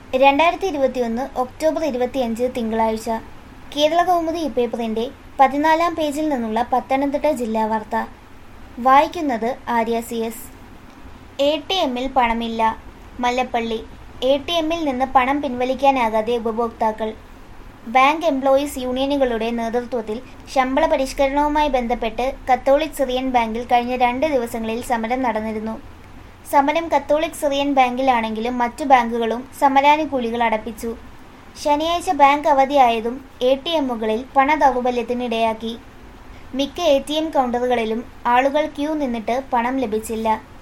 രണ്ടായിരത്തി ഇരുപത്തിയൊന്ന് ഒക്ടോബർ ഇരുപത്തിയഞ്ച് തിങ്കളാഴ്ച കേരള കൗമുദി ഇപ്പേപ്പറിന്റെ പതിനാലാം പേജിൽ നിന്നുള്ള പത്തനംതിട്ട ജില്ലാ വാർത്ത വായിക്കുന്നത് Arya C S A T എമ്മിൽ പണമില്ല മല്ലപ്പള്ളി എ ടി എമ്മിൽ നിന്ന് പണം പിൻവലിക്കാനാകാതെ ഉപഭോക്താക്കൾ ബാങ്ക് എംപ്ലോയീസ് യൂണിയനുകളുടെ നേതൃത്വത്തിൽ ശമ്പള പരിഷ്കരണവുമായി ബന്ധപ്പെട്ട് കത്തോളിക് സിറിയൻ ബാങ്കിൽ കഴിഞ്ഞ രണ്ട് ദിവസങ്ങളിൽ സമരം നടന്നിരുന്നു സമരം കത്തോളിക് സിറിയൻ ബാങ്കിലാണെങ്കിലും മറ്റു ബാങ്കുകളും സമരാനുകൂലികൾ അടപ്പിച്ചു ശനിയാഴ്ച ബാങ്ക് അവധിയായതും എ ടി എമ്മുകളിൽ പണ ദൗർബല്യത്തിനിടയാക്കി മിക്ക എ ടി എം കൗണ്ടറുകളിലും ആളുകൾ ക്യൂ നിന്നിട്ട് പണം ലഭിച്ചില്ല